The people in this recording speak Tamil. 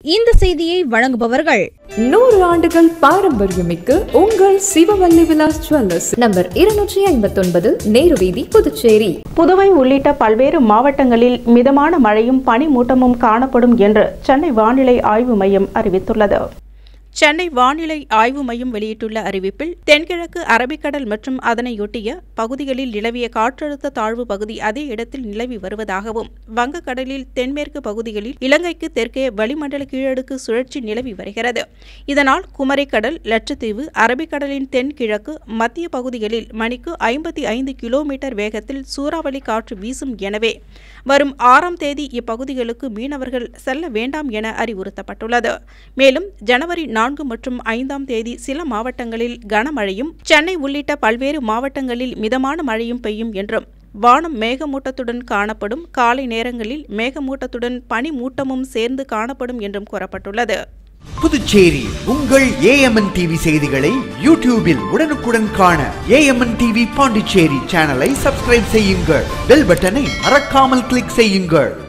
இந்த செய்தியை வழங்குபவர்கள் நூறு ஆண்டுகள் பாரம்பரியமிக்க உங்கள் சிவவல்லி விலாஸ் ஜுவல்லர்ஸ் நம்பர் இருநூற்றி ஐம்பத்தொன்பது நேரு வீதி புதுச்சேரி புதுவை உள்ளிட்ட பல்வேறு மாவட்டங்களில் மிதமான மழையும் பனிமூட்டமும் காணப்படும் என்று சென்னை வானிலை ஆய்வு மையம் அறிவித்துள்ளது சென்னை வானிலை ஆய்வு மையம் வெளியிட்டுள்ள அறிவிப்பில் தென்கிழக்கு அரபிக்கடல் மற்றும் அதனையொட்டிய பகுதிகளில் நிலவிய காற்றழுத்த தாழ்வு பகுதி அதே இடத்தில் நிலவி வருவதாகவும் வங்கக்கடலில் தென்மேற்கு பகுதிகளில் இலங்கைக்கு தெற்கே வளிமண்டல கீழடுக்கு சுழற்சி நிலவி வருகிறது இதனால் குமரிக்கடல் லட்சத்தீவு அரபிக்கடலின் தென்கிழக்கு மத்திய பகுதிகளில் மணிக்கு ஐம்பத்தி ஐந்து கிலோமீட்டர் வேகத்தில் சூறாவளி காற்று வீசும் எனவே வரும் ஆறாம் தேதி இப்பகுதிகளுக்கு மீனவர்கள் செல்ல வேண்டாம் என அறிவுறுத்தப்பட்டுள்ளது மேலும் ஜனவரி நான்கு மற்றும் ஐந்தாம் தேதி சில மாவட்டங்களில் கனமழையும் சென்னை உள்ளிட்ட பல்வேறு மாவட்டங்களில் மிதமான மழையும் பெய்யும் என்றும் வானம் மேகமூட்டத்துடன் காணப்படும் காலை நேரங்களில் மேகமூட்டத்துடன் பனிமூட்டமும் சேர்ந்து காணப்படும் என்றும் கூறப்பட்டுள்ளது புதுச்சேரி உங்கள் ஏஎம்என் டிவி செய்திகளை யூடியூபில் உடனுக்குடன் காண ஏஎம்என் டிவி பாண்டிச்சேரி சேனலை சப்ஸ்கிரைப் செய்யுங்கள் பெல் பட்டனை மறக்காமல் கிளிக் செய்யுங்கள்